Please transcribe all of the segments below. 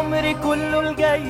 عمري كله الجاي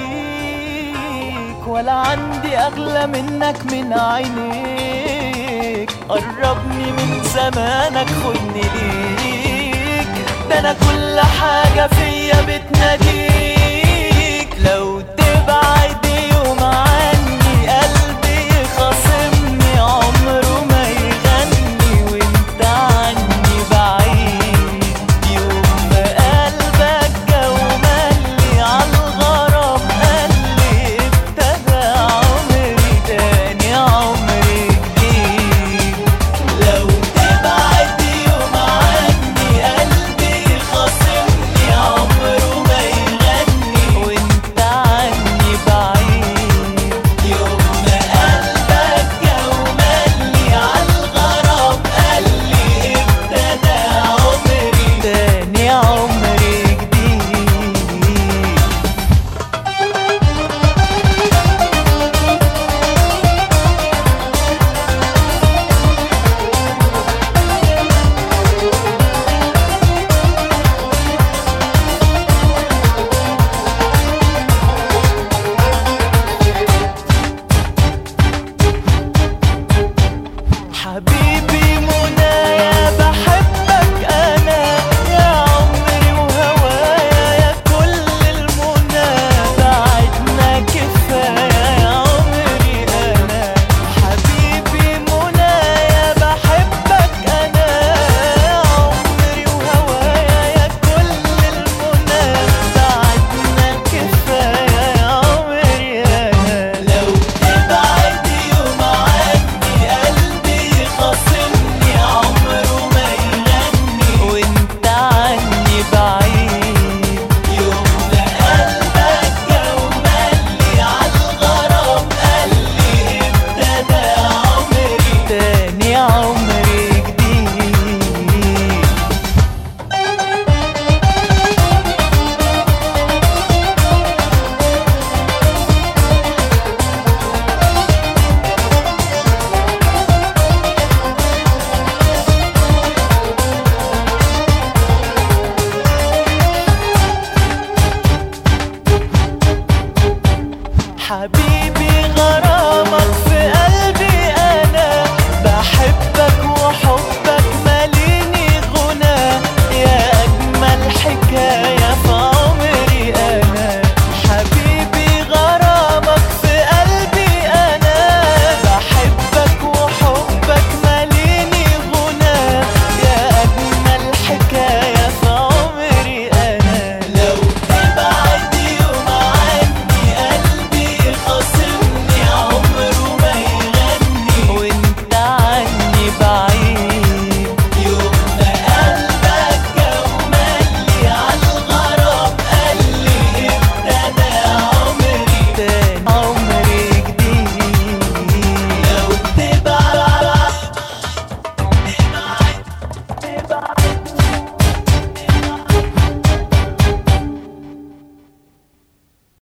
ليك ولا عندي أغلى منك من عينيك قربني من زمانك خدني ليك ده أنا كل حاجة فيا بتناديك لو تبعد يوم عني قلبي خاصمني عمره ما يغني وانت عني بعيد يوم ما قلبك جو ملي عالغرام قالي ابتدى عمري تاني عمري جديد لو تبعد يوم عني قلبي خاصمني عمره ما يغني وانت عني بعيد يوم ما قلبك جو ملي عالغرام قالي ابتدى عمري تاني عمري جديد حبيبي منايا بحبك انا يا عمري وهوايا يا كل المنى بعدنا كفايه يا عمري انا حبيبي منايا بحبك انا يا عمري وهوايا يا كل المنى بعدنا كفايه يا عمري انا لو تبعد يوم عني قلبي خاصمني عمره ما يغني وانت عني بعيد يوم ما قلبك جو ملي عالغرام قالي ابتدى عمري تاني عمري جديد حبيبي